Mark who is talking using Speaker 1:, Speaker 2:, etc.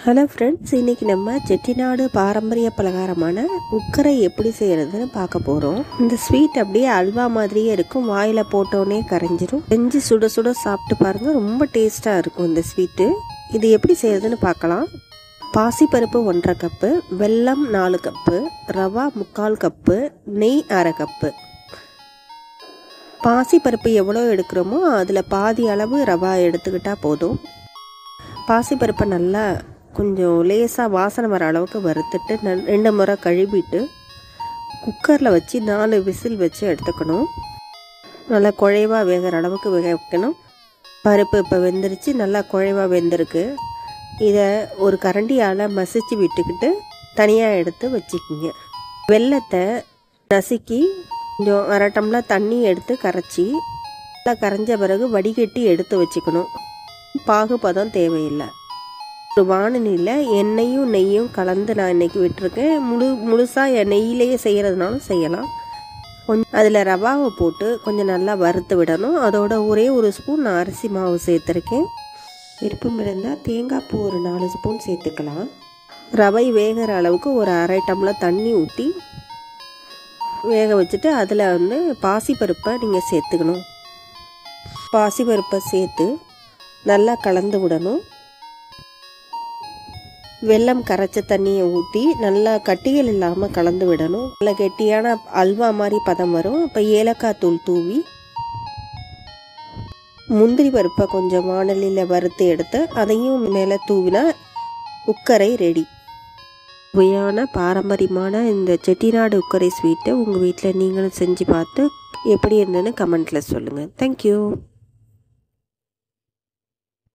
Speaker 1: hello friends இன்றைக்கி நம்ம செட்டிநாடு பாரம்பரிய பலகாரமான உக்கரை எப்படி செய்கிறதுன்னு பார்க்க போகிறோம் இந்த ஸ்வீட் அப்படியே அல்வா மாதிரியே இருக்கும் வாயில் போட்டோன்னே கரைஞ்சிரும் செஞ்சு சுட சுட சாப்பிட்டு பாருங்கள் ரொம்ப டேஸ்ட்டாக இருக்கும் இந்த ஸ்வீட்டு இது எப்படி செய்கிறதுன்னு பார்க்கலாம் பாசிப்பருப்பு ஒன்றரை கப்பு வெல்லம் நாலு கப்பு ரவா முக்கால் கப்பு நெய் அரை கப்பு பாசிப்பருப்பு எவ்வளோ எடுக்கிறோமோ அதில் பாதி அளவு ரவா எடுத்துக்கிட்டால் போதும் பாசிப்பருப்பை நல்லா கொஞ்சம் லேசாக வாசனை வர அளவுக்கு வறுத்துட்டு நல் ரெண்டு முறை கழுவிட்டு குக்கரில் வச்சு நாலு விசில் வச்சு எடுத்துக்கணும் நல்லா குழைவாக வேகிற அளவுக்கு வேக வைக்கணும் பருப்பு இப்போ வெந்துருச்சு நல்லா குழைவாக வெந்திருக்கு இதை ஒரு கரண்டியால் மசிச்சு விட்டுக்கிட்டு தனியாக எடுத்து வச்சுக்கிங்க வெள்ளத்தை நசுக்கி கொஞ்சம் அரை டம்ளர் தண்ணி எடுத்து கரைச்சி நல்லா கரைஞ்ச பிறகு வடிகட்டி எடுத்து வச்சுக்கணும் பாகுபதம் தேவையில்லை ஒரு வானலியில் எண்ணெயும் நெய்யும் கலந்து நான் இன்றைக்கி விட்டுருக்கேன் முழு முழுசாக நெய்யிலேயே செய்கிறதுனாலும் செய்யலாம் கொஞ்சம் அதில் ரவாவை போட்டு கொஞ்சம் நல்லா வறுத்து விடணும் அதோட ஒரே ஒரு ஸ்பூன் நான் அரிசி மாவு சேர்த்துருக்கேன் விருப்பம் இருந்தால் தேங்காய் பூ ஒரு நாலு ஸ்பூன் சேர்த்துக்கலாம் ரவை வேகிற அளவுக்கு ஒரு அரை டம்ளர் தண்ணி ஊற்றி வேக வச்சுட்டு அதில் வந்து பாசிப்பருப்பை நீங்கள் சேர்த்துக்கணும் பாசிப்பருப்பை சேர்த்து நல்லா கலந்து விடணும் வெல்லம் கரைச்ச தண்ணியை ஊற்றி நல்லா கட்டிகள் இல்லாமல் கலந்து விடணும் நல்லா கெட்டியான அல்வா மாதிரி பதம் வரும் இப்போ ஏலக்காய் தூள் தூவி முந்திரி பருப்பை கொஞ்சம் வானலியில் வறுத்து எடுத்து அதையும் மேலே தூவினா உக்கரை ரெடி சுவையான பாரம்பரியமான இந்த செட்டிநாடு உக்கரை ஸ்வீட்டை உங்கள் வீட்டில் நீங்களும் செஞ்சு பார்த்து எப்படி இருந்ததுன்னு கமெண்ட்டில் சொல்லுங்கள் தேங்க்யூ